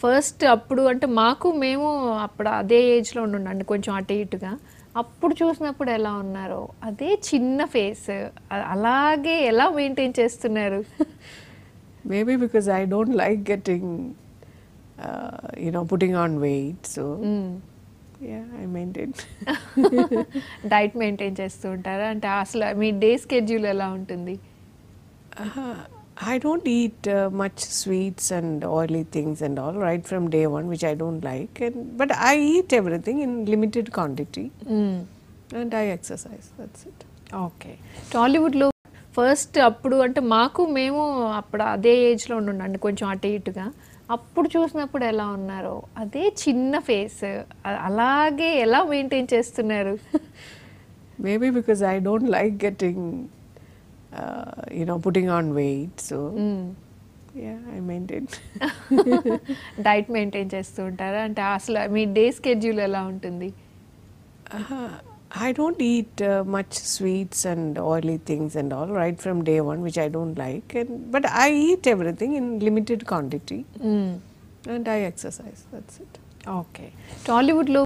First అప్పుడు అంటే మాకు మేము అప్పుడు అదే ఏజ్లో ఉండండి కొంచెం అటు ఇటుగా అప్పుడు చూసినప్పుడు ఎలా ఉన్నారు అదే చిన్న ఫేస్ అలాగే ఎలా మెయింటైన్ చేస్తున్నారు Maybe because I don't like getting, uh, you know, putting on weight. So, yeah, I maintain. Diet maintain చేస్తూ ఉంటారా అంటే అసలు మీ డే స్కెడ్యూల్ ఎలా ఉంటుంది Uh, I don't eat uh, much sweets and oily things and all right from day one, which I don't like. And but I eat everything in limited quantity, and I exercise. That's it. Okay టాలీవుడ్లో first అప్పుడు అంటే మాకు మేము అప్పుడు అదే ఏజ్లో ఉండండి కొంచెం అటు ఇటుగా అప్పుడు చూసినప్పుడు ఎలా ఉన్నారు అదే చిన్న ఫేస్ అలాగే ఎలా మెయింటైన్ చేస్తున్నారు Maybe because I don't like getting, uh, you know, putting on weight. So, yeah, I maintain. Diet maintain చేస్తూ ఉంటారా అంటే అసలు మీ డే స్కెడ్యూల్ ఎలా ఉంటుంది Uh, I don't eat uh, much sweets and oily things and all right from day one, which I don't like. And but I eat everything in limited quantity, and I exercise. That's it. Okay టాలీవుడ్లో